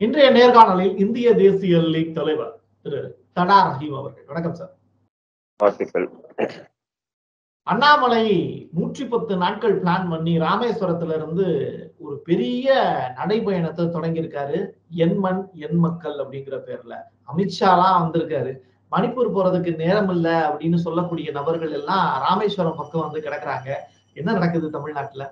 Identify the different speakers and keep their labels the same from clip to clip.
Speaker 1: இன்றைய நேர்காணலில் இந்திய தேசிய லீக் தலைவர் திரு தடா ரஹீம் அவர்கள் வணக்கம் சார்
Speaker 2: வாழ்த்துக்கள்
Speaker 1: அண்ணாமலை நூற்றி பத்து நாட்கள் பிளான் பண்ணி ராமேஸ்வரத்துல இருந்து ஒரு பெரிய நடைபயணத்தை தொடங்கியிருக்காரு என் மண் என் மக்கள் அப்படிங்கிற பேர்ல அமித்ஷாலாம் வந்திருக்காரு மணிப்பூர் போறதுக்கு நேரம் இல்ல அப்படின்னு சொல்லக்கூடிய நபர்கள் எல்லாம் ராமேஸ்வரம் பக்கம் வந்து கிடக்குறாங்க என்ன நடக்குது தமிழ்நாட்டுல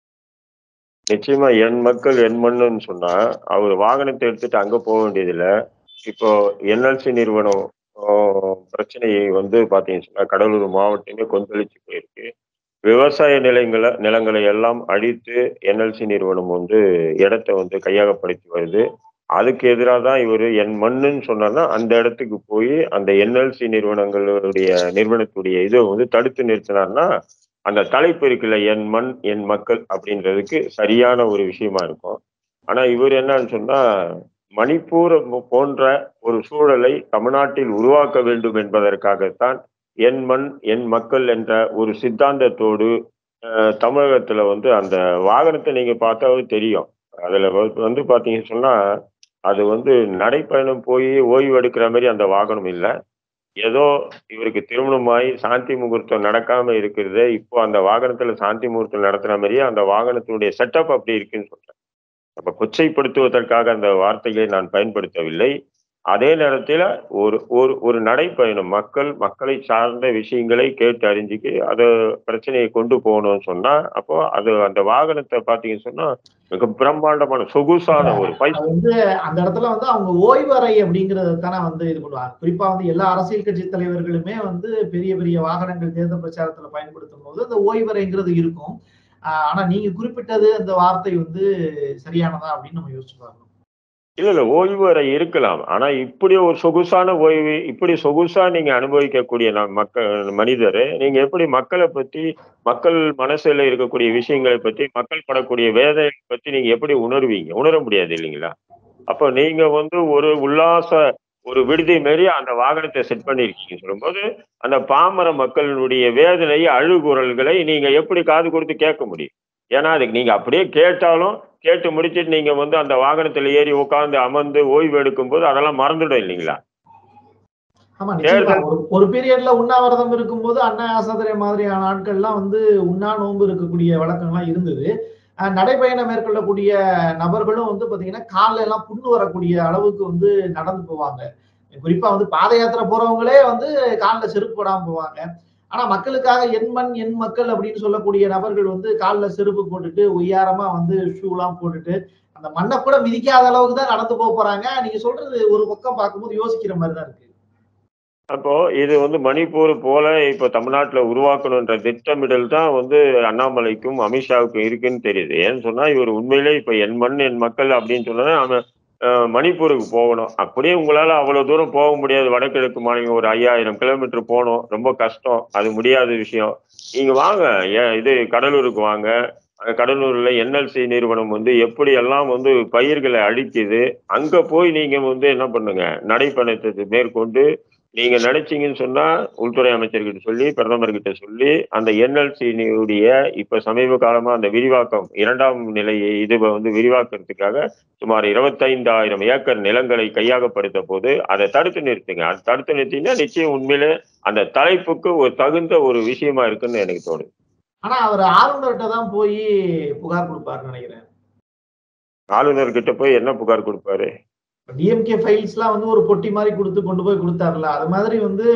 Speaker 2: நிச்சயமா என் மக்கள் என் மண்ணுன்னு சொன்னா அவர் வாகனத்தை எடுத்துட்டு அங்க போக வேண்டியதில்ல இப்போ என்எல்சி நிறுவனம் ஆஹ், பிரச்சனையை வந்து பாத்தீங்கன்னு சொன்னா கடலூர் மாவட்டமே கொந்தளிச்சு போயிருக்கு விவசாய நிலங்களை நிலங்களை எல்லாம் அழித்து என்எல்சி நிறுவனம் வந்து இடத்தை வந்து கையகப்படுத்தி வருது அதுக்கு எதிராக தான் இவர் என் மண்ணுன்னு சொன்னார்னா அந்த இடத்துக்கு போய் அந்த என்எல்சி நிறுவனங்களுடைய நிறுவனத்துடைய இதை வந்து தடுத்து நிறுத்தினார்னா அந்த தலைப்பு இருக்குல்ல என் மண் என் மக்கள் அப்படின்றதுக்கு சரியான ஒரு விஷயமா இருக்கும் ஆனா இவர் என்னன்னு சொன்னா மணிப்பூர் போன்ற ஒரு சூழலை தமிழ்நாட்டில் உருவாக்க வேண்டும் என்பதற்காகத்தான் என் மண் என் மக்கள் என்ற ஒரு சித்தாந்தத்தோடு அஹ், தமிழகத்துல வந்து அந்த வாகனத்தை நீங்க பார்த்தாவே தெரியும் அதுல வந்து- வந்து பாத்தீங்கன்னு சொன்னா அது வந்து நடைப்பயணம் போய் ஓய்வு எடுக்கிற மாதிரி அந்த வாகனம் இல்லை ஏதோ இவருக்கு திருமணமாயி சாந்தி முகூர்த்தம் நடக்காம இருக்கிறது இப்போ அந்த வாகனத்துல சாந்தி முகூர்த்தம் நடத்துற மாதிரியே அந்த வாகனத்தினுடைய செட்டப் அப்படி இருக்குன்னு சொல்றேன் அப்ப கொச்சைப்படுத்துவதற்காக அந்த வார்த்தைகளை நான் பயன்படுத்தவில்லை அதே நேரத்துல ஒரு ஒரு ஒரு நடைப்பயணம் மக்கள் மக்களை சார்ந்த விஷயங்களை கேட்டு அறிஞ்சுக்கு அதை பிரச்சனையை கொண்டு போகணும்னு சொன்னா அப்போ அது அந்த வாகனத்தை பாத்தீங்கன்னு சொன்னா மிக பிரம்மாண்டமான சொகுசான ஒரு பை
Speaker 1: அது வந்து அந்த இடத்துல வந்து அவங்க ஓய்வறை அப்படிங்கறத தானே வந்து இது பண்ணுவாங்க குறிப்பா வந்து எல்லா அரசியல் கட்சி தலைவர்களுமே வந்து பெரிய பெரிய வாகனங்கள் தேர்தல் பிரச்சாரத்துல பயன்படுத்தும் போது அந்த ஓய்வறைங்கிறது இருக்கும் ஆஹ் ஆனா நீங்க குறிப்பிட்டது அந்த வார்த்தை வந்து சரியானதா அப்படின்னு நம்ம யோசிச்சு பார்க்கணும்
Speaker 2: இல்ல இல்ல ஓய்வு அறை இருக்கலாம் ஆனா இப்படி ஒரு சொகுசான ஓய்வு இப்படி சொகுசா நீங்க அனுபவிக்கக்கூடிய நம் மக்கள் மனிதர் நீங்க எப்படி மக்களை பத்தி மக்கள் மனசுல இருக்கக்கூடிய விஷயங்களை பத்தி மக்கள் படக்கூடிய வேதனை பத்தி நீங்க எப்படி உணர்வீங்க உணர முடியாது இல்லைங்களா அப்போ நீங்க வந்து ஒரு உல்லாச ஒரு விடுதி மாரி அந்த வாகனத்தை செட் பண்ணிருக்கீங்க சொல்லும்போது அந்த பாமர மக்களினுடைய வேதனை அழுகுரல்களை நீங்க எப்படி காது கொடுத்து கேட்க முடியும் ஏன்னா அதுக்கு நீங்க அப்படியே கேட்டாலும் கேட்டு முடிச்சிட்டு நீங்க வந்து அந்த வாகனத்துல ஏறி உட்கார்ந்து அமர்ந்து ஓய்வு எடுக்கும் போது அதெல்லாம் மறந்துடும் இல்லைங்களா
Speaker 1: ஆமா நிச்சயமா ஒரு- ஒரு பீரியட்ல உண்ணாவிரதம் இருக்கும்போது அண்ணா ஆசாத்திரை மாதிரியான ஆட்கள்லாம் வந்து உண்ணா நோன்பு இருக்கக்கூடிய வழக்கம்லாம் இருந்தது அஹ் நடைபயணம் மேற்கொள்ளக்கூடிய நபர்களும் வந்து பாத்தீங்கன்னா கால்ல எல்லாம் புண்ணு வரக்கூடிய அளவுக்கு வந்து நடந்து போவாங்க குறிப்பா வந்து பாத யாத்திரை போறவங்களே வந்து கால்ல செருப்பு போடாம போவாங்க ஆனா மக்களுக்காக என் மண் என் மக்கள் அப்படின்னு சொல்லக்கூடிய நபர்கள் வந்து கால்ல செருப்பு போட்டுட்டு ஒய்யாரமா வந்து ஷூ எல்லாம் போட்டுட்டு அந்த மண்ணை கூட மிதிக்காத அளவுக்கு தான் நடந்து போக போறாங்க நீங்க சொல்றது ஒரு பக்கம் பார்க்கும்போது யோசிக்கிற மாதிரி தான் இருக்கு
Speaker 2: அப்போ இது வந்து மணிப்பூர் போல இப்ப தமிழ்நாட்டுல உருவாக்கணுன்ற திட்டமிடல் தான் வந்து அண்ணாமலைக்கும் அமித்ஷாவுக்கும் இருக்குன்னு தெரியுது ஏன்னு சொன்னா இவர் உண்மையிலே இப்ப என் மண் என் மக்கள் அப்படின்னு சொன்னா அவன் அஹ், மணிப்பூருக்கு போகணும் அப்படியே உங்களால அவ்வளவு தூரம் போக முடியாது வடகிழக்கு மாநிலம் ஒரு ஐயாயிரம் கிலோமீட்டர் போகணும் ரொம்ப கஷ்டம் அது முடியாத விஷயம் நீங்க வாங்க ஏன் இது கடலூருக்கு வாங்க அங்க கடலூர்ல என்எல்சி நிறுவனம் வந்து எப்படி எல்லாம் வந்து பயிர்களை அழிக்குது அங்க போய் நீங்க வந்து என்ன பண்ணுங்க நடைப்பயணத்தை மேற்கொண்டு நீங்க நினைச்சீங்கன்னு சொன்னா உள்துறை அமைச்சர்கிட்ட சொல்லி பிரதமர்கிட்ட சொல்லி அந்த என்எல்சியுடைய இப்ப சமீப காலமா அந்த விரிவாக்கம் இரண்டாம் நிலையை இது வந்து விரிவாக்கறதுக்காக சுமார் இருபத்தைந்தாயிரம் ஏக்கர் நிலங்களை கையாகப்படுத்த போது அதை தடுத்து நிறுத்துங்க அதை தடுத்து நிறுத்தினா நிச்சயம் உண்மையிலே அந்த தலைப்புக்கு ஒரு தகுந்த ஒரு விஷயமா இருக்குன்னு எனக்கு தோணுது
Speaker 1: ஆனா அவர் ஆளுநர்கிட்ட தான் போய் புகார் கொடுப்பாருன்னு நினைக்கிறேன்
Speaker 2: ஆளுநர்கிட்ட போய் என்ன புகார் கொடுப்பாரு
Speaker 1: டிஎம்கே ஃபைல்ஸ்லாம் வந்து ஒரு பொட்டி மாதிரி கொடுத்து கொண்டு போய் கொடுத்தாருல அது மாதிரி வந்து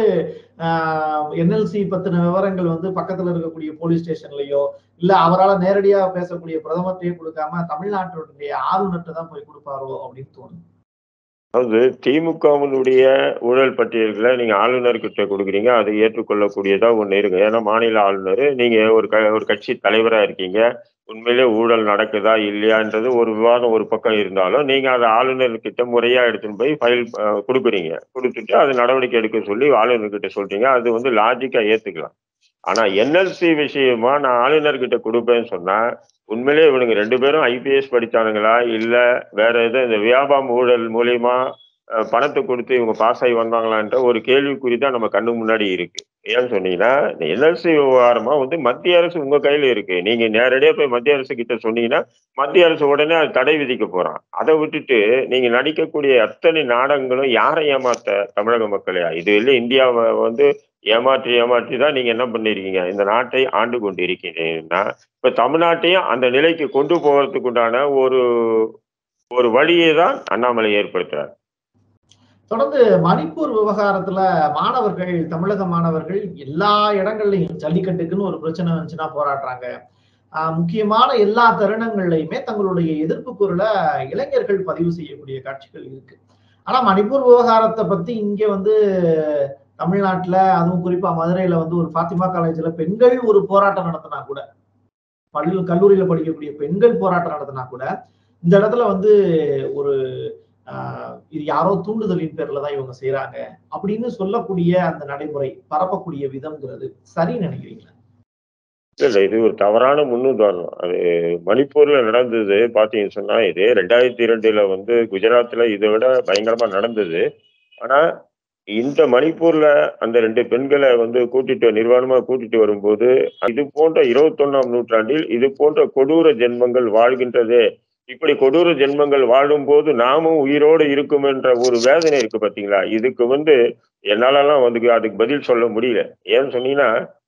Speaker 1: என்எல்சி பத்தின விவரங்கள் வந்து பக்கத்துல இருக்கக்கூடிய போலீஸ் ஸ்டேஷன்லயோ இல்ல அவரால் நேரடியா பேசக்கூடிய பிரதமர்கிட்டயே கொடுக்காம தமிழ்நாட்டுடைய ஆளுநர்கிட்ட தான் போய் கொடுப்பாரோ அப்படின்னு தோணுது
Speaker 2: அதாவது திமுகவினுடைய ஊழல் பட்டியல்களை நீங்க ஆளுநர்கிட்ட கொடுக்குறீங்க அது ஏற்றுக்கொள்ளக்கூடியதா ஒண்ணு இருக்கு ஏன்னா மாநில ஆளுநர் நீங்க ஒரு க ஒரு கட்சி தலைவரா இருக்கீங்க உண்மையிலே ஊழல் நடக்குதா இல்லையான்றது ஒரு விவாதம் ஒரு பக்கம் இருந்தாலும் நீங்க அதை ஆளுநர்கிட்ட முறையா எடுத்துன்னு போய் ஃபைல் கொடுக்குறீங்க கொடுத்துட்டு அது நடவடிக்கை எடுக்க சொல்லி ஆளுநர்கிட்ட சொல்றீங்க அது வந்து லாஜிக்கா ஏத்துக்கலாம் ஆனா என்எல்சி விஷயமா நான் ஆளுநர்கிட்ட கொடுப்பேன்னு சொன்னா உண்மையிலே இவனுங்க ரெண்டு பேரும் ஐபிஎஸ் படிச்சானுங்களா இல்ல வேற எதோ இந்த வியாபாரம் ஊழல் மூலியமா அஹ், பணத்தை கொடுத்து இவங்க பாஸ் ஆகி வந்தாங்களான்ற ஒரு கேள்விக்குறி தான் நம்ம கண்ணு முன்னாடி இருக்கு ஏன்னு சொன்னீங்கன்னா இந்த என்எல்சி விவகாரமா வந்து மத்திய அரசு உங்க கையில இருக்கு நீங்க நேரடியா போய் மத்திய அரசு கிட்ட சொன்னீங்கன்னா மத்திய அரசு உடனே அது தடை விதிக்க போறான் அதை விட்டுட்டு நீங்க நடிக்கக்கூடிய அத்தனை நாடகங்களும் யாரை ஏமாத்த தமிழக மக்களையா இது இல்லை இந்தியாவை வந்து ஏமாற்றி ஏமாற்றி தான் நீங்க என்ன பண்ணிருக்கீங்க இந்த நாட்டை ஆண்டு கொண்டு இருக்கீங்கன்னா இப்ப தமிழ்நாட்டையும் அந்த நிலைக்கு கொண்டு போகிறதுக்கு உண்டான ஒரு ஒரு வழியை தான் அண்ணாமலை ஏற்படுத்துறார்
Speaker 1: தொடர்ந்து மணிப்பூர் விவகாரத்துல மாணவர்கள் தமிழக மாணவர்கள் எல்லா இடங்கள்லயும் ஜல்லிக்கட்டுக்குன்னு ஒரு பிரச்சனை வந்துச்சுன்னா போராடுறாங்க ஆஹ் முக்கியமான எல்லா தருணங்கள்லயுமே தங்களுடைய எதிர்ப்பு குரலை இளைஞர்கள் பதிவு செய்யக்கூடிய காட்சிகள் இருக்கு ஆனா மணிப்பூர் விவகாரத்தை பத்தி இங்க வந்து தமிழ்நாட்டுல அதுவும் குறிப்பா மதுரையில வந்து ஒரு ஃபாத்திமா காலேஜ்ல பெண்கள் ஒரு போராட்டம் நடத்தினா கூட பள்ளி கல்லூரியில படிக்கக்கூடிய பெண்கள் போராட்டம் நடத்தினா கூட இந்த இடத்துல வந்து ஒரு ஆஹ் இது யாரோ தூண்டுதலின் பேர்ல தான் இவங்க செய்யறாங்க அப்படின்னு சொல்லக்கூடிய அந்த நடைமுறை பரப்பக்கூடிய விதம்ங்கிறது சரி நினைக்கிறீங்களா
Speaker 2: இல்ல இல்ல இது ஒரு தவறான முன்னுதாரணம் அது மணிப்பூர்ல நடந்தது பாத்தீங்கன்னு சொன்னா இது ரெண்டாயிரத்தி இரண்டுல வந்து குஜராத்ல இதை விட பயங்கரமா நடந்தது ஆனா இந்த மணிப்பூர்ல அந்த ரெண்டு பெண்களை வந்து கூட்டிட்டு நிர்வாணமா கூட்டிட்டு வரும்போது இது போன்ற இருபத்தொன்னாம் நூற்றாண்டில் இது போன்ற கொடூர ஜென்மங்கள் வாழ்கின்றதே இப்படி கொடூர ஜென்மங்கள் வாழும்போது நாமும் உயிரோடு இருக்கும் என்ற ஒரு வேதனை இருக்கு பாத்தீங்களா இதுக்கு வந்து என்னாலலாம் வந்து அதுக்கு பதில் சொல்ல முடியல ஏன்னு சொன்னீங்கன்னா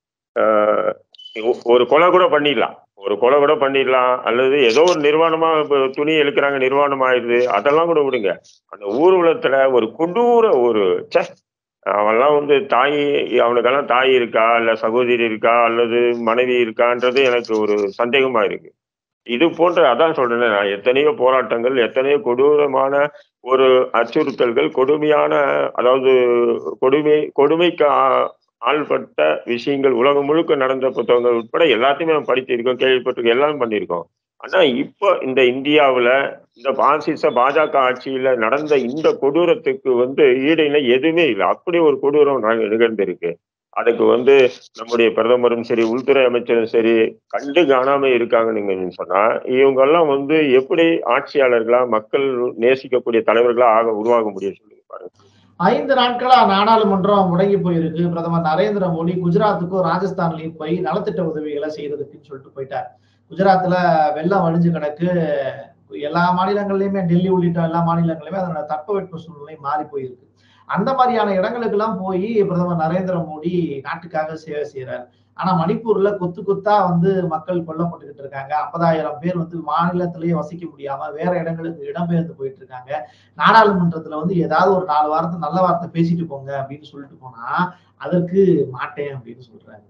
Speaker 2: ஆஹ் ஒ- ஒரு கொலை கூட பண்ணிடலாம் ஒரு கொலை கூட பண்ணிடலாம் அல்லது ஏதோ ஒரு நிர்வாணமா இப்ப துணி இழுக்கிறாங்க நிர்வாணம் ஆயிடுது அதெல்லாம் கூட விடுங்க அந்த ஊர்வலத்துல ஒரு கொடூர ஒரு ச்சே அவன்லாம் வந்து தாய் அவனுக்கெல்லாம் தாய் இருக்கா இல்ல சகோதரி இருக்கா அல்லது மனைவி இருக்கான்றது எனக்கு ஒரு சந்தேகமா இருக்கு இது போன்ற அதான் சொல்றேன் நான் எத்தனையோ போராட்டங்கள் எத்தனையோ கொடூரமான ஒரு அச்சுறுத்தல்கள் கொடுமையான அதாவது கொடுமை கொடுமைக்கு ஆ- ஆள்பட்ட விஷயங்கள் உலகம் முழுக்க நடந்த புத்தகங்கள் உட்பட எல்லாத்தையுமே நம்ம படிச்சிருக்கோம் கேள்விப்பட்டிருக்கோம் எல்லாம் பண்ணியிருக்கோம் ஆனா இப்போ இந்த இந்தியாவுல இந்த பாசிச பாஜக ஆட்சியில நடந்த இந்த கொடூரத்துக்கு வந்து ஈடுல எதுவுமே இல்லை அப்படி ஒரு கொடூரம் நக- நிகழ்ந்திருக்கு அதுக்கு வந்து நம்முடைய பிரதமரும் சரி உள்துறை அமைச்சரும் சரி கண்டு காணாம இருக்காங்க நீங்க சொன்னா இவங்க எல்லாம் வந்து எப்படி ஆட்சியாளர்களா மக்கள் நேசிக்கக்கூடிய தலைவர்களா ஆக உருவாக முடியும் சொல்லுங்க பாருங்க
Speaker 1: ஐந்து நாட்களா நாடாளுமன்றம் முடங்கி போயிருக்கு பிரதமர் நரேந்திர மோடி குஜராத்துக்கும் ராஜஸ்தான்லயும் போய் நலத்திட்ட உதவிகளை செய்யறதுக்குன்னு சொல்லிட்டு போயிட்டார் குஜராத்ல வெள்ளம் வழிஞ்சு கிடக்கு எல்லா மாநிலங்கள்லயுமே டெல்லி உள்ளிட்ட எல்லா மாநிலங்களையுமே அதனோட தட்பவெட்ப சூழ்நிலை மாறி போயிருக்கு அந்த மாதிரியான இடங்களுக்கு எல்லாம் போய் பிரதமர் நரேந்திர மோடி நாட்டுக்காக சேவை செய்யறாரு ஆனா மணிப்பூர்ல கொத்து கொத்தா வந்து மக்கள் கொல்லப்பட்டுக்கிட்டு இருக்காங்க ஐம்பதாயிரம் பேர் வந்து மாநிலத்திலேயே வசிக்க முடியாம வேற இடங்களுக்கு இடம்பெயர்ந்து போயிட்டு இருக்காங்க நாடாளுமன்றத்துல வந்து ஏதாவது ஒரு நாலு வாரத்தை நல்ல வார்த்தை பேசிட்டு போங்க அப்படின்னு சொல்லிட்டு போனா அதற்கு மாட்டேன் அப்படின்னு சொல்றாரு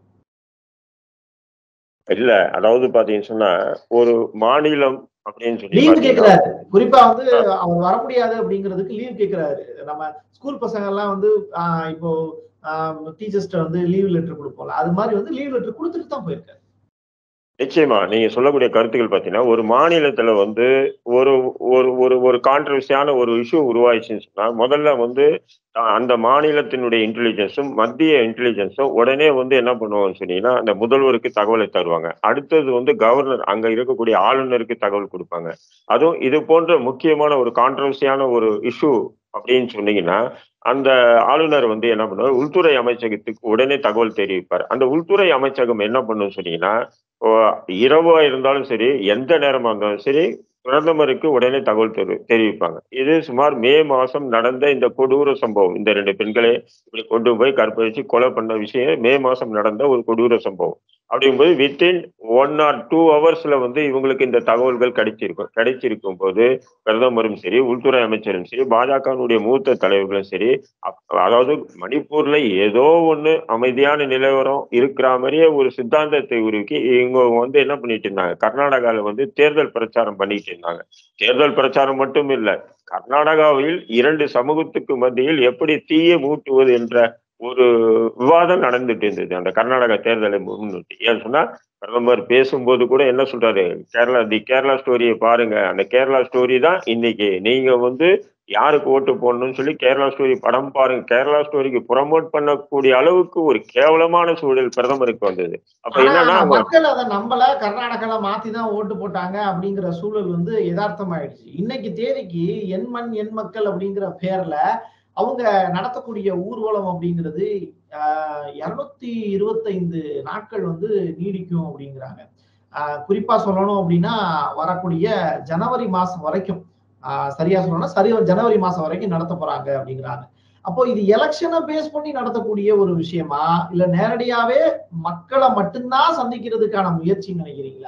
Speaker 2: இல்ல அதாவது பாத்தீங்கன்னு சொன்னா ஒரு மாநிலம் அப்படின்னு சொல்லி
Speaker 1: லீவு
Speaker 2: பாத்தீங்கன்னா,
Speaker 1: கேக்குறாரு குறிப்பா வந்து அவர் வர முடியாது அப்படிங்கிறதுக்கு லீவ் கேக்குறாரு நம்ம ஸ்கூல் பசங்க எல்லாம் வந்து ஆஹ் இப்போ டீச்சர்ஸ்ட வந்து லீவ் லெட்டர் கொடுப்போம்ல அது மாதிரி வந்து லீவ் லெட்டர் கொடுத்துட்டு தான் போயிருக்காரு
Speaker 2: நிச்சயமா நீங்க சொல்லக்கூடிய கருத்துக்கள் பாத்தீங்கன்னா ஒரு மாநிலத்துல வந்து ஒரு ஒரு ஒரு ஒரு கான்ட்ரவர்சியான ஒரு இஷ்யூ உருவாயிடுச்சுன்னு சொன்னா முதல்ல வந்து அஹ், அந்த மாநிலத்தினுடைய இன்டெலிஜென்ஸும் மத்திய இன்டெலிஜென்ஸும் உடனே வந்து என்ன பண்ணுவாங்கன்னு சொன்னீங்கன்னா அந்த முதல்வருக்கு தகவலை தருவாங்க அடுத்தது வந்து கவர்னர் அங்க இருக்கக்கூடிய ஆளுநருக்கு தகவல் கொடுப்பாங்க அதுவும் இது போன்ற முக்கியமான ஒரு கான்ட்ரவர்சியான ஒரு இஷ்யூ அப்படின்னு சொன்னீங்கன்னா அந்த ஆளுநர் வந்து என்ன பண்ணுவார் உள்துறை அமைச்சகத்துக்கு உடனே தகவல் தெரிவிப்பார் அந்த உள்துறை அமைச்சகம் என்ன பண்ணுன்னு சொன்னீங்கன்னா ஓ, இரவா இருந்தாலும் சரி எந்த நேரமா இருந்தாலும் சரி பிரதமருக்கு உடனே தகவல் தெரி தெரிவிப்பாங்க இது சுமார் மே மாசம் நடந்த இந்த கொடூர சம்பவம் இந்த ரெண்டு பெண்களை இப்படி கொண்டு போய் கற்பழிச்சு கொலை பண்ண விஷயம் மே மாசம் நடந்த ஒரு கொடூர சம்பவம் அப்படிங்கும்போது வித்தின் ஒன் ஆர் டூ ஹவர்ஸ்ல வந்து இவங்களுக்கு இந்த தகவல்கள் கிடைச்சிருக்கும் கிடைச்சிருக்கும் போது பிரதமரும் சரி உள்துறை அமைச்சரும் சரி பாஜகவினுடைய மூத்த தலைவர்களும் சரி அப்- அதாவது மணிப்பூர்ல ஏதோ ஒண்ணு அமைதியான நிலவரம் இருக்கிற மாதிரியே ஒரு சித்தாந்தத்தை உருவாக்கி இவங்க வந்து என்ன பண்ணிட்டு இருந்தாங்க கர்நாடகால வந்து தேர்தல் பிரச்சாரம் பண்ணிட்டு இருந்தாங்க தேர்தல் பிரச்சாரம் மட்டும் இல்ல கர்நாடகாவில் இரண்டு சமூகத்துக்கு மத்தியில் எப்படி தீயை மூட்டுவது என்ற ஒரு விவாதம் நடந்துட்டு இருந்தது அந்த கர்நாடக தேர்தலை முன்னிட்டு ஏன்னு சொன்னா பிரதமர் பேசும்போது கூட என்ன சொல்றாரு கேரளா தி கேரளா ஸ்டோரியை பாருங்க அந்த கேரளா ஸ்டோரி தான் இன்னைக்கு நீங்க வந்து யாருக்கு ஓட்டு போடணும்னு சொல்லி கேரளா ஸ்டோரி படம் பாருங்க கேரளா ஸ்டோரிக்கு ப்ரமோட் பண்ணக்கூடிய அளவுக்கு ஒரு கேவலமான சூழல் பிரதமருக்கு வந்தது அப்ப
Speaker 1: ஆனா
Speaker 2: என்னன்னா அவங்க
Speaker 1: மக்கள் அதை நம்பல கர்நாடகால மாத்தி தான் ஓட்டு போட்டாங்க அப்படிங்கிற சூழல் வந்து யதார்த்தமாயிடுச்சு இன்னைக்கு தேதிக்கு என் மண் என் மக்கள் அப்படிங்கிற பேர்ல அவங்க நடத்தக்கூடிய ஊர்வலம் அப்படிங்கிறது இருநூத்தி இருபத்தைந்து நாட்கள் வந்து நீடிக்கும் அப்படிங்கிறாங்க ஆஹ் குறிப்பா சொல்லணும் அப்படின்னா வரக்கூடிய ஜனவரி மாசம் வரைக்கும் ஆஹ் சரியா சொல்லணும்னா சரி ஜனவரி மாசம் வரைக்கும் நடத்த போறாங்க அப்படிங்கிறாங்க அப்போ இது எலெக்ஷனை பேஸ் பண்ணி நடத்தக்கூடிய ஒரு விஷயமா இல்ல நேரடியாவே மக்களை மட்டும்தான் சந்திக்கிறதுக்கான முயற்சின்னு நினைக்கிறீங்களா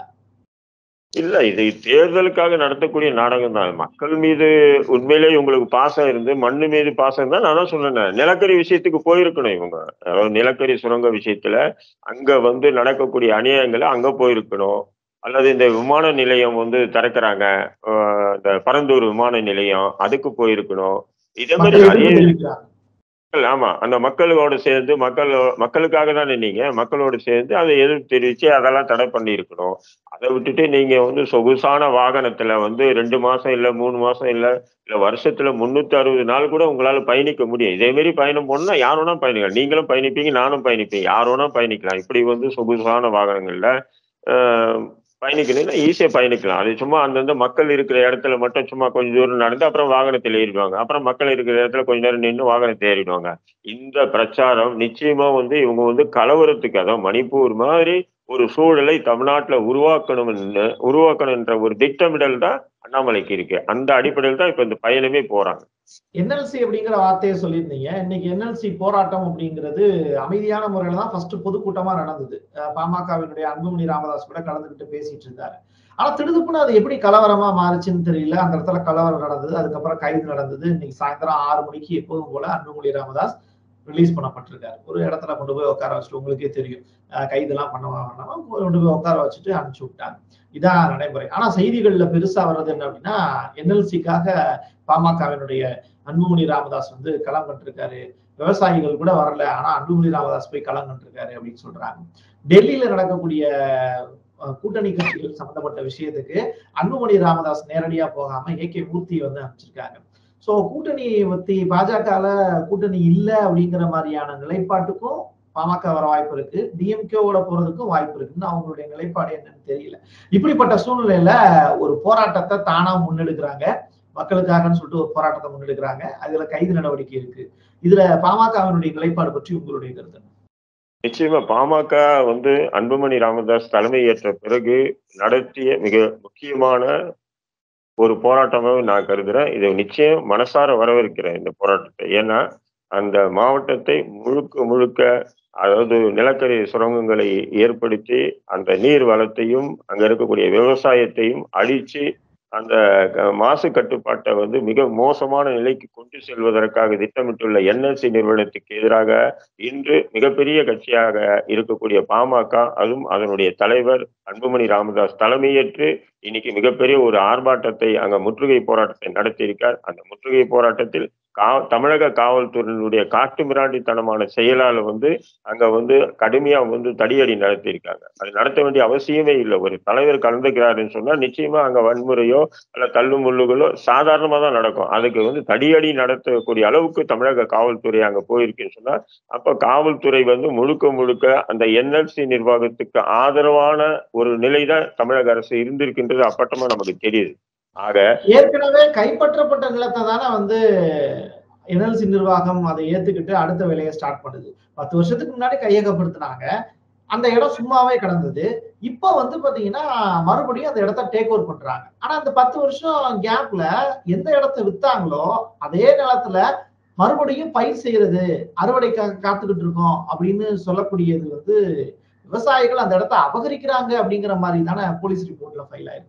Speaker 2: இல்ல இது தேர்தலுக்காக நடத்தக்கூடிய நாடகம் தான் மக்கள் மீது உண்மையிலேயே உங்களுக்கு பாசம் இருந்து மண்ணு மீது பாசம் இருந்தா நான் தான் சொன்னேன் நிலக்கரி விஷயத்துக்கு போயிருக்கணும் இவங்க அதாவது நிலக்கரி சுரங்க விஷயத்துல அங்க வந்து நடக்கக்கூடிய அநியாயங்களை அங்க போயிருக்கணும் அல்லது இந்த விமான நிலையம் வந்து திறக்கிறாங்க ஆஹ் இந்த பரந்தூர் விமான நிலையம் அதுக்கு போயிருக்கணும் இதே மாதிரி
Speaker 1: மக்கள்
Speaker 2: நிறைய
Speaker 1: எதிர்ப்பு தெரிவிக்கிறாங்க.
Speaker 2: மக்கள் ஆமா அந்த மக்களோட சேர்ந்து மக்கள் மக்களுக்காக தான் நீங்க மக்களோட சேர்ந்து அதை எதிர்ப்பு தெரிவிச்சு அதெல்லாம் தடை பண்ணி இருக்கணும் அதை விட்டுட்டு நீங்க வந்து சொகுசான வாகனத்துல வந்து ரெண்டு மாசம் இல்ல மூணு மாசம் இல்ல இல்ல வருஷத்துல முன்னூத்தி அறுபது நாள் கூட உங்களால பயணிக்க முடியும் இதே மாதிரி பயணம் போனா யார் வேணா பயணிக்கலாம் நீங்களும் பயணிப்பீங்க நானும் பயணிப்பேன் யார் வேணா பயணிக்கலாம் இப்படி வந்து சொகுசான வாகனங்கள்ல ஆஹ், பயணிக்கணும்னா ஈஸியா பயணிக்கலாம் அது சும்மா அந்தந்த மக்கள் இருக்கிற இடத்துல மட்டும் சும்மா கொஞ்ச தூரம் நடந்து அப்புறம் வாகனத்தில் ஏறிடுவாங்க அப்புறம் மக்கள் இருக்கிற இடத்துல கொஞ்ச நேரம் நின்று வாகனத்தை ஏறிடுவாங்க இந்த பிரச்சாரம் நிச்சயமா வந்து இவங்க வந்து கலவரத்துக்கு அதாவது மணிப்பூர் மாதிரி ஒரு சூழலை தமிழ்நாட்டுல உருவாக்கணும்னு உருவாக்கணும்ன்ற ஒரு திட்டமிடல் தான் அண்ணாமலைக்கு இருக்கு அந்த அடிப்படையில் தான் இப்ப இந்த பயணமே போறாங்க
Speaker 1: என்எல்சி அப்படிங்கிற வார்த்தையை சொல்லியிருந்தீங்க இன்னைக்கு என்எல்சி போராட்டம் அப்படிங்கிறது அமைதியான முறையில தான் ஃபர்ஸ்ட் பொதுக்கூட்டமா நடந்தது அஹ் பாமகவினுடைய அன்புமணி ராமதாஸ் கூட கலந்துக்கிட்டு பேசிட்டு இருந்தாரு ஆனா திடுதுப்புன்னு அது எப்படி கலவரமா மாறுச்சுன்னு தெரியல அந்த இடத்துல கலவரம் நடந்தது அதுக்கப்புறம் கைது நடந்தது இன்னைக்கு சாயந்தரம் ஆறு மணிக்கு எப்போதும் போல அன்புமணி ராமதாஸ் ரிலீஸ் பண்ணப்பட்டிருக்காரு ஒரு இடத்துல கொண்டு போய் உட்கார வச்சுட்டு உங்களுக்கே தெரியும் அஹ் கைதெல்லாம் பண்ண வேணாமா கொண்டு போய் உட்கார வச்சுட்டு அனுப்பிச்சு விட்டாங்க இதான் நடைமுறை ஆனா செய்திகள்ல பெருசா வர்றது என்ன அப்படின்னா என்எல்சிக்காக பாமகவினுடைய அன்புமணி ராமதாஸ் வந்து களம் கண்டிருக்காரு விவசாயிகள் கூட வரல ஆனா அன்புமணி ராமதாஸ் போய் களம் கண்டிருக்காரு அப்படின்னு சொல்றாங்க டெல்லியில நடக்கக்கூடிய அஹ், கூட்டணி கட்சிகள் சம்பந்தப்பட்ட விஷயத்துக்கு அன்புமணி ராமதாஸ் நேரடியா போகாம ஏ கே மூர்த்தி வந்து அனுப்பிச்சிருக்காங்க சோ கூட்டணி பத்தி பாஜகல கூட்டணி இல்ல அப்படிங்கிற மாதிரியான நிலைப்பாட்டுக்கும் பாமக வர வாய்ப்பு இருக்கு டிஎம்கேவோட போறதுக்கும் வாய்ப்பு இருக்குன்னு அவங்களுடைய நிலைப்பாடு என்னன்னு தெரியல இப்படிப்பட்ட சூழ்நிலையில ஒரு போராட்டத்தை தானா முன்னெடுக்கிறாங்க மக்களுக்காகன்னு சொல்லிட்டு ஒரு போராட்டத்தை முன்னெடுக்கிறாங்க அதுல கைது நடவடிக்கை இருக்கு இதுல பாமகவினுடைய நிலைப்பாடு பற்றி உங்களுடைய கருத்து என்ன?
Speaker 2: நிச்சயமா பாமக வந்து அன்புமணி ராமதாஸ் தலைமை ஏற்ற பிறகு நடத்திய மிக முக்கியமான ஒரு போராட்டமாக நான் கருதுறேன் இதை நிச்சயம் மனசார வரவேற்கிறேன் இந்த போராட்டத்தை ஏன்னா அந்த மாவட்டத்தை முழுக்க முழுக்க அதாவது நிலக்கரி சுரங்கங்களை ஏற்படுத்தி அந்த நீர் வளத்தையும் அங்க இருக்கக்கூடிய விவசாயத்தையும் அழிச்சு அந்த க- மாசு கட்டுப்பாட்டை வந்து மிக மோசமான நிலைக்கு கொண்டு செல்வதற்காக திட்டமிட்டுள்ள என்எல்சி நிறுவனத்துக்கு எதிராக இன்று மிகப்பெரிய கட்சியாக இருக்கக்கூடிய பாமக அதுவும் அதனுடைய தலைவர் அன்புமணி ராமதாஸ் தலைமையேற்று இன்னைக்கு மிகப்பெரிய ஒரு ஆர்ப்பாட்டத்தை அங்க முற்றுகை போராட்டத்தை நடத்தியிருக்கார் அந்த முற்றுகை போராட்டத்தில் கா தமிழக காவல்துறையினுடைய காட்டு மிராண்டித்தனமான செயலால வந்து அங்க வந்து கடுமையா வந்து தடியடி நடத்தியிருக்காங்க அது நடத்த வேண்டிய அவசியமே இல்லை ஒரு தலைவர் கலந்துக்கிறாருன்னு சொன்னா நிச்சயமா அங்க வன்முறையோ அல்ல தள்ளு முள்ளுகளோ சாதாரணமா தான் நடக்கும் அதுக்கு வந்து தடியடி நடத்தக்கூடிய அளவுக்கு தமிழக காவல்துறை அங்க போயிருக்குன்னு சொன்னா அப்ப காவல்துறை வந்து முழுக்க முழுக்க அந்த என்எல்சி நிர்வாகத்துக்கு ஆதரவான ஒரு நிலைதான் தமிழக அரசு இருந்திருக்கின்றது அப்பட்டமா நமக்கு தெரியுது ஆக
Speaker 1: ஏற்கனவே கைப்பற்றப்பட்ட நிலத்தை தானே வந்து என்எல்சி நிர்வாகம் அதை ஏத்துக்கிட்டு அடுத்த வேலையை ஸ்டார்ட் பண்ணுது பத்து வருஷத்துக்கு முன்னாடி கையகப்படுத்தினாங்க அந்த இடம் சும்மாவே கிடந்தது இப்போ வந்து பாத்தீங்கன்னா மறுபடியும் அந்த இடத்த டேக் ஓவர் பண்றாங்க ஆனா அந்த பத்து வருஷம் கேப்ல எந்த இடத்த வித்தாங்களோ அதே நிலத்துல மறுபடியும் பயிர் செய்யறது அறுவடைக்காக காத்துக்கிட்டு இருக்கோம் அப்படின்னு சொல்லக்கூடியது வந்து விவசாயிகள் அந்த இடத்த அபகரிக்கிறாங்க அப்படிங்கிற மாதிரி தானே போலீஸ் ரிப்போர்ட்ல ஃபைல் ஆயிருக்கு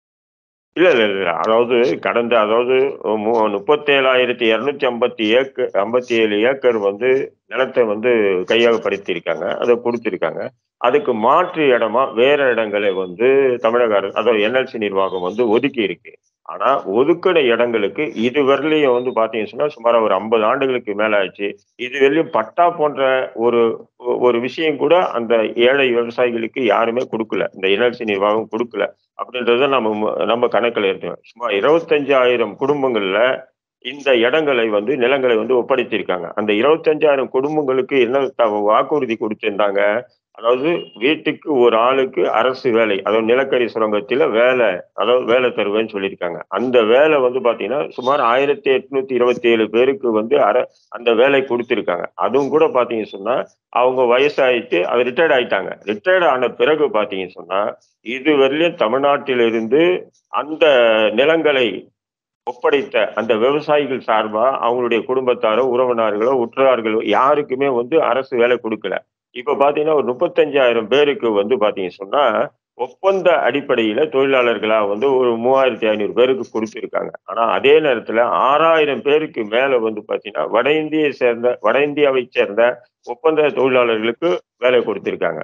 Speaker 2: இல்ல இல்ல இல்ல அதாவது கடந்த அதாவது முப்பத்தேழாயிரத்தி இருநூத்தி ஐம்பத்தி ஏக்கர் ஐம்பத்தி ஏழு ஏக்கர் வந்து நிலத்தை வந்து கையகப்படுத்தியிருக்காங்க அதை கொடுத்திருக்காங்க அதுக்கு மாற்று இடமா வேற இடங்களை வந்து தமிழக அரசு அதாவது என்எல்சி நிர்வாகம் வந்து ஒதுக்கி இருக்கு ஆனா ஒதுக்கின இடங்களுக்கு இது வரலையும் வந்து பாத்தீங்கன்னு சொன்னா சுமார் ஒரு ஐம்பது ஆண்டுகளுக்கு மேல ஆச்சு இது வரலையும் பட்டா போன்ற ஒரு ஒரு விஷயம் கூட அந்த ஏழை விவசாயிகளுக்கு யாருமே கொடுக்கல இந்த என்எல்சி நிர்வாகம் கொடுக்கல அப்படின்றத நம்ம நம்ம கணக்கில் இருக்கோம் சுமார் இருபத்தஞ்சாயிரம் குடும்பங்கள்ல இந்த இடங்களை வந்து நிலங்களை வந்து ஒப்படைச்சிருக்காங்க அந்த இருபத்தஞ்சாயிரம் குடும்பங்களுக்கு என்ன த- வாக்குறுதி கொடுத்திருந்தாங்க அதாவது வீட்டுக்கு ஒரு ஆளுக்கு அரசு வேலை அதாவது நிலக்கரி சுரங்கத்துல வேலை அதாவது வேலை தருவேன்னு சொல்லியிருக்காங்க அந்த வேலை வந்து பாத்தீங்கன்னா சுமார் ஆயிரத்தி எட்நூத்தி இருபத்தி ஏழு பேருக்கு வந்து அர அந்த வேலை கொடுத்திருக்காங்க அதுவும் கூட பாத்தீங்க சொன்னா அவங்க வயசாயிட்டு அது ரிட்டையர்ட் ஆயிட்டாங்க ரிட்டையர்ட் ஆன பிறகு பாத்தீங்க சொன்னா இதுவரையிலும் தமிழ்நாட்டிலிருந்து அந்த நிலங்களை ஒப்படைத்த அந்த விவசாயிகள் சார்பா அவங்களுடைய குடும்பத்தாரோ உறவினர்களோ உற்றார்களோ யாருக்குமே வந்து அரசு வேலை கொடுக்கல இப்ப பாத்தீங்கன்னா ஒரு முப்பத்தஞ்சாயிரம் பேருக்கு வந்து பாத்தீங்க சொன்னா ஒப்பந்த அடிப்படையில தொழிலாளர்களா வந்து ஒரு மூவாயிரத்தி ஐநூறு பேருக்கு கொடுத்திருக்காங்க ஆனா அதே நேரத்துல ஆறாயிரம் பேருக்கு மேல வந்து பாத்தீங்கன்னா வட இந்தியை சேர்ந்த வட இந்தியாவை சேர்ந்த ஒப்பந்த தொழிலாளர்களுக்கு வேலை கொடுத்திருக்காங்க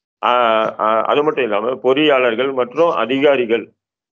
Speaker 2: ஆஹ் ஆஹ் அது மட்டும் இல்லாம பொறியாளர்கள் மற்றும் அதிகாரிகள்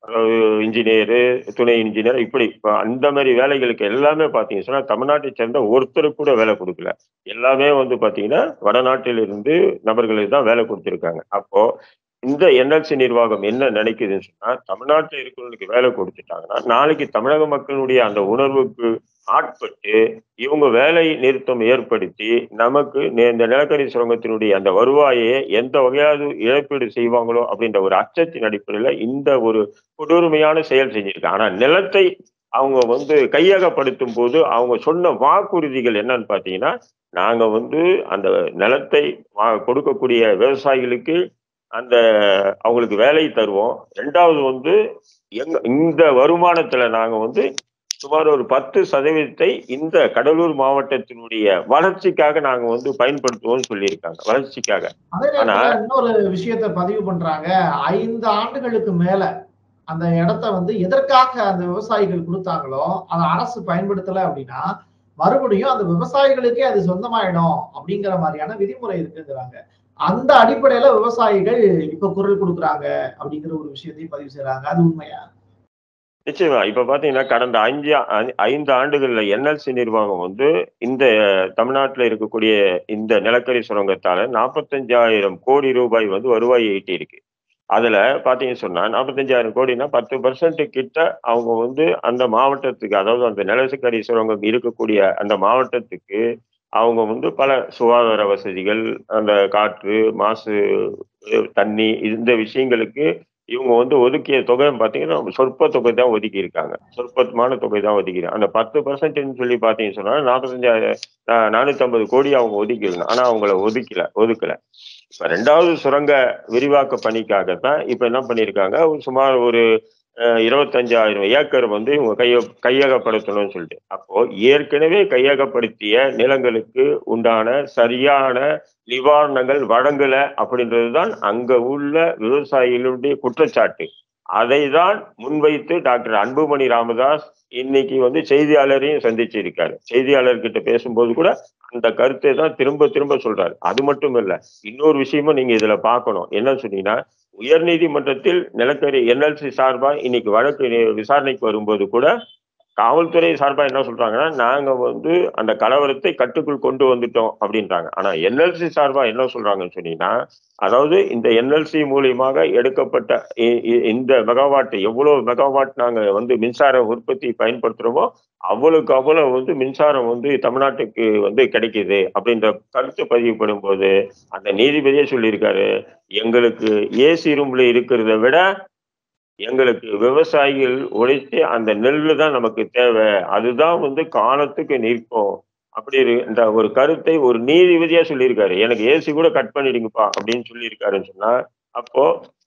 Speaker 2: இன்ஜினியரு துணை இன்ஜினியர் இப்படி இப்ப அந்த மாதிரி வேலைகளுக்கு எல்லாமே பாத்தீங்க சொன்னா தமிழ்நாட்டை சேர்ந்த ஒருத்தருக்கு கூட வேலை கொடுக்கல எல்லாமே வந்து பாத்தீங்கன்னா வடநாட்டில் இருந்து நபர்களுக்கு தான் வேலை கொடுத்திருக்காங்க அப்போ இந்த என்எல்சி நிர்வாகம் என்ன நினைக்குதுன்னு சொன்னா தமிழ்நாட்டில் இருக்கிறவங்களுக்கு வேலை கொடுத்துட்டாங்கன்னா நாளைக்கு தமிழக மக்களுடைய அந்த உணர்வுக்கு ஆட்பட்டு இவங்க வேலை நிறுத்தம் ஏற்படுத்தி நமக்கு நி- இந்த நிலக்கரி சுரங்கத்தினுடைய அந்த வருவாயை எந்த வகையாவது இழப்பீடு செய்வாங்களோ அப்படின்ற ஒரு அச்சத்தின் அடிப்படையில இந்த ஒரு கொடூரமையான செயல் செஞ்சிருக்காங்க ஆனா நிலத்தை அவங்க வந்து கையகப்படுத்தும் போது அவங்க சொன்ன வாக்குறுதிகள் என்னன்னு பாத்தீங்கன்னா நாங்க வந்து அந்த நிலத்தை வா- கொடுக்கக்கூடிய விவசாயிகளுக்கு அந்த அவங்களுக்கு வேலை தருவோம் ரெண்டாவது வந்து எங்க இந்த வருமானத்துல நாங்க வந்து சுமார் ஒரு பத்து சதவீதத்தை இந்த கடலூர் மாவட்டத்தினுடைய வளர்ச்சிக்காக நாங்க வந்து பயன்படுத்துவோம்னு சொல்லியிருக்காங்க வளர்ச்சிக்காக
Speaker 1: அதே
Speaker 2: ஆனா-
Speaker 1: நேரத்துல இன்னொரு விஷயத்தை பதிவு பண்றாங்க ஐந்து ஆண்டுகளுக்கு மேல அந்த இடத்த வந்து எதற்காக அந்த விவசாயிகள் கொடுத்தாங்களோ அதை அரசு பயன்படுத்தல அப்படின்னா மறுபடியும் அந்த விவசாயிகளுக்கே அது சொந்தமாயிடும் அப்படிங்கிற மாதிரியான விதிமுறை இருக்குங்கிறாங்க அந்த அடிப்படையில விவசாயிகள் இப்ப குரல் கொடுக்குறாங்க அப்படிங்கிற ஒரு விஷயத்தையும் பதிவு செய்றாங்க அது உண்மையா
Speaker 2: நிச்சயமா இப்ப பாத்தீங்கன்னா கடந்த அஞ்சு ஐ- ஐந்து ஆண்டுகள்ல என்எல்சி நிர்வாகம் வந்து இந்த தமிழ்நாட்டுல இருக்கக்கூடிய இந்த நிலக்கரி சுரங்கத்தால நாற்பத்தஞ்சாயிரம் கோடி ரூபாய் வந்து வருவாயை ஈட்டி இருக்கு அதுல பாத்தீங்கன்னு சொன்னா நாற்பத்தஞ்சாயிரம் கோடினா பத்து பர்சன்ட் கிட்ட அவங்க வந்து அந்த மாவட்டத்துக்கு அதாவது அந்த நிலக்கரி சுரங்கம் இருக்கக்கூடிய அந்த மாவட்டத்துக்கு அவங்க வந்து பல சுகாதார வசதிகள் அந்த காற்று மாசு அஹ் தண்ணி இந்த விஷயங்களுக்கு இவங்க வந்து ஒதுக்கிய தொகை பார்த்தீங்கன்னா சொற்ப தொகை தான் ஒதுக்கி இருக்காங்க சொற்பமான தொகை தான் ஒதுக்கி அந்த பத்து பர்சன்ட்னு சொல்லி பார்த்தீங்கன்னு சொன்னா நாற்பத்தஞ்சாயிரம் நானூத்தி ஐம்பது கோடி அவங்க ஒதுக்கிருந்தாங்க ஆனா அவங்கள ஒதுக்கல ஒதுக்கல இப்ப ரெண்டாவது சுரங்க விரிவாக்க பணிக்காகத்தான் இப்ப என்ன பண்ணியிருக்காங்க ஒரு சுமார் ஒரு அஹ், இருபத்தஞ்சாயிரம் ஏக்கர் வந்து இவங்க கைய கையகப்படுத்தணும்னு சொல்லிட்டு அப்போ ஏற்கனவே கையகப்படுத்திய நிலங்களுக்கு உண்டான சரியான நிவாரணங்கள் வழங்கல அப்படின்றதுதான் அங்க உள்ள விவசாயிகளுடைய குற்றச்சாட்டு அதை தான் முன்வைத்து டாக்டர் அன்புமணி ராமதாஸ் இன்னைக்கு வந்து செய்தியாளரையும் சந்திச்சிருக்காரு செய்தியாளர்கிட்ட பேசும்போது கூட அந்த கருத்தை தான் திரும்ப திரும்ப சொல்றாரு அது மட்டும் இல்ல இன்னொரு விஷயமும் நீங்க இதுல பார்க்கணும் என்ன சொன்னீங்கன்னா உயர்நீதிமன்றத்தில் நிலக்கரி என்எல்சி சார்பா இன்னைக்கு வழக்கு நி- விசாரணைக்கு வரும்போது கூட காவல்துறை சார்பா என்ன சொல்றாங்கன்னா நாங்க வந்து அந்த கலவரத்தை கட்டுக்குள் கொண்டு வந்துட்டோம் அப்படின்றாங்க ஆனா என்எல்சி சார்பா என்ன சொல்றாங்கன்னு சொன்னீங்கன்னா அதாவது இந்த என்எல்சி மூலியமாக எடுக்கப்பட்ட இ- இ- இந்த மெகாவாட் எவ்வளவு மெகாவாட் நாங்க வந்து மின்சார உற்பத்தி பயன்படுத்துறோமோ அவ்வளவுக்கு அவ்வளவு வந்து மின்சாரம் வந்து தமிழ்நாட்டுக்கு வந்து கிடைக்குது அப்படின்ற கருத்து பதிவு பண்ணும்போது அந்த நீதிபதியே சொல்லியிருக்காரு எங்களுக்கு ஏசி ரூம்ல இருக்கிறத விட எங்களுக்கு விவசாயிகள் உழைத்து அந்த நெல்லு தான் நமக்கு தேவை அதுதான் வந்து காலத்துக்கு நிற்கும் அப்படி இரு- என்ற ஒரு கருத்தை ஒரு நீதிபதியா சொல்லியிருக்காரு எனக்கு ஏசி கூட கட் பண்ணிடுங்கப்பா அப்படின்னு சொல்லியிருக்காருன்னு சொன்னா அப்போ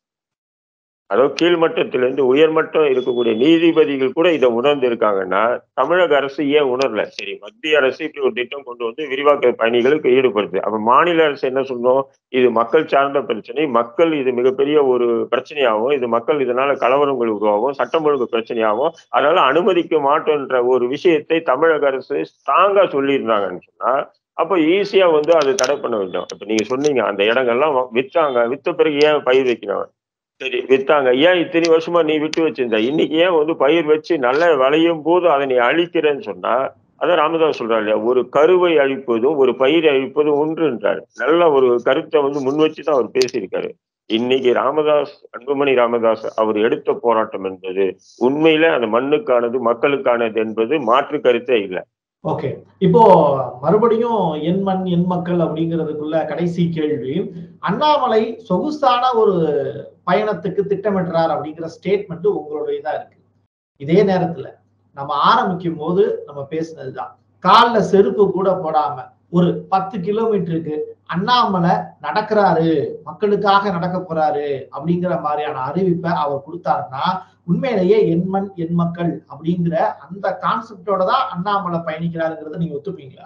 Speaker 2: அதாவது கீழ்மட்டத்திலிருந்து உயர்மட்டம் இருக்கக்கூடிய நீதிபதிகள் கூட இதை உணர்ந்து இருக்காங்கன்னா தமிழக அரசு ஏன் உணரல சரி மத்திய அரசு இப்படி ஒரு திட்டம் கொண்டு வந்து விரிவாக்க பணிகளுக்கு ஈடுபடுது அப்ப மாநில அரசு என்ன சொன்னோம் இது மக்கள் சார்ந்த பிரச்சனை மக்கள் இது மிகப்பெரிய ஒரு பிரச்சனையாகும் இது மக்கள் இதனால கலவரங்கள் உருவாகும் சட்டம் ஒழுங்கு பிரச்சனையாகும் அதனால அனுமதிக்க மாட்டோன்ற ஒரு விஷயத்தை தமிழக அரசு ஸ்ட்ராங்கா சொல்லியிருந்தாங்கன்னு சொன்னா அப்போ ஈஸியா வந்து அதை தடை பண்ண வேண்டும் இப்ப நீங்க சொன்னீங்க அந்த இடங்கள்லாம் வித்தாங்க வித்த பிறகு ஏன் பயிர் வைக்கணும் சரி வித்தாங்க ஏன் இத்தனை வருஷமா நீ விட்டு வச்சிருந்த இன்னைக்கு ஏன் வந்து பயிர் வச்சு நல்ல விளையும் போது அதை நீ அழிக்கிறேன்னு சொன்னா அதான் ராமதாஸ் சொல்றாரு இல்லையா ஒரு கருவை அழிப்பதும் ஒரு பயிரை அழிப்பதும் ஒன்றுன்றாரு நல்ல ஒரு கருத்தை வந்து முன் வச்சு தான் அவர் பேசியிருக்காரு இன்னைக்கு ராமதாஸ் அன்புமணி ராமதாஸ் அவர் எடுத்த போராட்டம் என்பது உண்மையில அந்த மண்ணுக்கானது மக்களுக்கானது என்பது மாற்று கருத்தே இல்லை
Speaker 1: ஓகே இப்போ மறுபடியும் என் மண் என் மக்கள் அப்படிங்கிறதுக்குள்ள கடைசி கேள்வி அண்ணாமலை சொகுசான ஒரு பயணத்துக்கு திட்டமிடுறார் அப்படிங்கிற ஸ்டேட்மெண்ட் உங்களுடையதா இருக்கு இதே நேரத்துல நம்ம ஆரம்பிக்கும் போது நம்ம பேசினதுதான் கால்ல செருப்பு கூட போடாம ஒரு பத்து கிலோமீட்டருக்கு அண்ணாமலை நடக்கிறாரு மக்களுக்காக நடக்க போறாரு அப்படிங்கிற மாதிரியான அறிவிப்பை அவர் கொடுத்தாருன்னா உண்மையிலேயே என் மண் என் மக்கள் அப்படிங்கிற அந்த கான்செப்டோட தான் அண்ணாமலை பயணிக்கிறாருங்கிறத நீங்க ஒத்துப்பீங்களா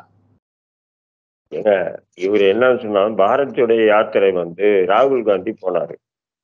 Speaker 2: ஏங்க இவர் என்னன்னு சொன்னா பாரதியுடைய யாத்திரை வந்து ராகுல் காந்தி போனாரு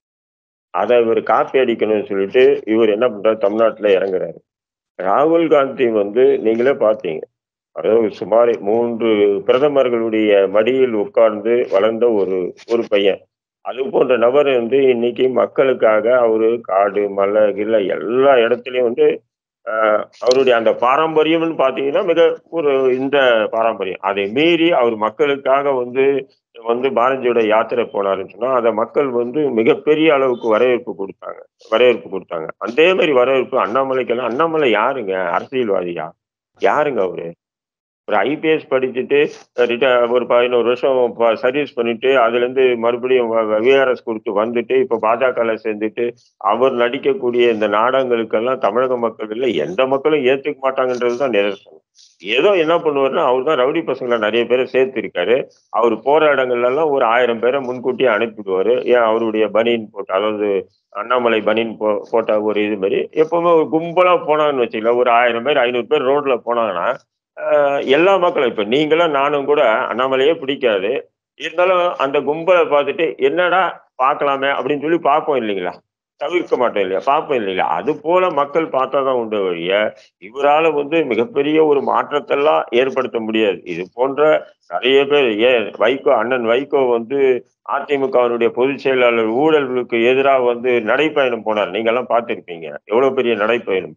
Speaker 2: அதை இவர் காப்பி அடிக்கணும்னு சொல்லிட்டு இவர் என்ன பண்றாரு தமிழ்நாட்டுல இறங்குறாரு ராகுல் காந்தி வந்து நீங்களே பார்த்தீங்க அதாவது சுமார் மூன்று பிரதமர்களுடைய மடியில் உட்கார்ந்து வளர்ந்த ஒரு ஒரு பையன் அது போன்ற நபர் வந்து இன்னைக்கு மக்களுக்காக அவரு காடு மலை கில்ல எல்லா இடத்துலயும் வந்து ஆஹ் அவருடைய அந்த பாரம்பரியம்னு பாத்தீங்கன்னா மிக ஒரு இந்த பாரம்பரியம் அதை மீறி அவர் மக்களுக்காக வந்து வந்து பாரதியோட யாத்திரை போனாருன்னு சொன்னா அதை மக்கள் வந்து மிகப்பெரிய அளவுக்கு வரவேற்பு கொடுத்தாங்க வரவேற்பு கொடுத்தாங்க அதே மாதிரி வரவேற்பு அண்ணாமலைக்கெல்லாம் அண்ணாமலை யாருங்க அரசியல்வாதியா யாருங்க அவரு ஒரு ஐபிஎஸ் படிச்சுட்டு ரிட்ட- ஒரு பதினோரு வருஷம் சர்வீஸ் பண்ணிட்டு அதுல இருந்து மறுபடியும் விஆர்எஸ் கொடுத்து வந்துட்டு இப்ப பாஜகல சேர்ந்துட்டு அவர் நடிக்கக்கூடிய இந்த நாடகங்களுக்கெல்லாம் தமிழக மக்கள் இல்லை எந்த மக்களும் ஏத்துக்க மாட்டாங்கன்றதுதான் நிதர்சனம் ஏதோ என்ன பண்ணுவாருன்னா அவர் தான் ரவுடி பசங்களை நிறைய பேரை சேர்த்து இருக்காரு அவர் போற இடங்கள்ல எல்லாம் ஒரு ஆயிரம் பேரை முன்கூட்டியே அனுப்பிடுவாரு ஏன் அவருடைய பனியன் போட்டு அதாவது அண்ணாமலை பனியன் போ போட்ட ஒரு இது மாதிரி எப்பவுமே ஒரு கும்பலா போனாங்கன்னு வச்சுக்கலாம் ஒரு ஆயிரம் பேர் ஐநூறு பேர் ரோட்ல போனாங்கன்னா ஆஹ் எல்லா மக்களும் இப்ப நீங்களும் நானும் கூட அண்ணாமலையே பிடிக்காது இருந்தாலும் அந்த கும்பலை பார்த்துட்டு என்னடா பார்க்கலாமே அப்படின்னு சொல்லி பார்ப்போம் இல்லைங்களா தவிர்க்க மாட்டோம் இல்லையா பார்ப்போம் இல்லைங்களா அது போல மக்கள் பார்த்தாதான் உண்டு வழிய இவரால வந்து மிகப்பெரிய ஒரு மாற்றத்தெல்லாம் ஏற்படுத்த முடியாது இது போன்ற நிறைய பேர் ஏன் வைகோ அண்ணன் வைகோ வந்து அதிமுகவினுடைய பொதுச் செயலாளர் ஊழல்களுக்கு எதிராக வந்து நடைப்பயணம் போனார் நீங்க எல்லாம் பார்த்திருப்பீங்க எவ்வளவு பெரிய நடைப்பயணம்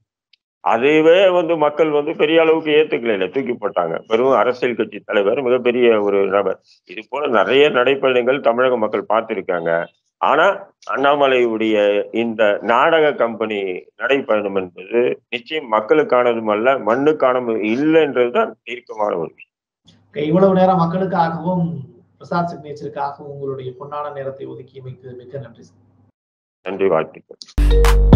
Speaker 2: அதுவே வந்து மக்கள் வந்து பெரிய அளவுக்கு ஏத்துக்கல இல்ல தூக்கி போட்டாங்க வெறும் அரசியல் கட்சி தலைவர் மிகப்பெரிய ஒரு நபர் இது போல நிறைய நடைப்பயணங்கள் தமிழக மக்கள் பார்த்திருக்காங்க ஆனா அண்ணாமலையுடைய இந்த நாடக கம்பெனி நடைப்பயணம் என்பது நிச்சயம் மக்களுக்கானதும் அல்ல மண்ணுக்கானதும் இல்லைன்றதுதான் தீர்க்கமான ஒரு விஷயம்.
Speaker 1: Okay, இவ்வளவு நேரம் மக்களுக்காகவும் பிரசாத் சிக்னேச்சருக்காகவும் உங்களுடைய பொன்னான நேரத்தை ஒதுக்கியமைக்கு மிக்க நன்றி சார்
Speaker 2: நன்றி வாழ்த்துக்கள்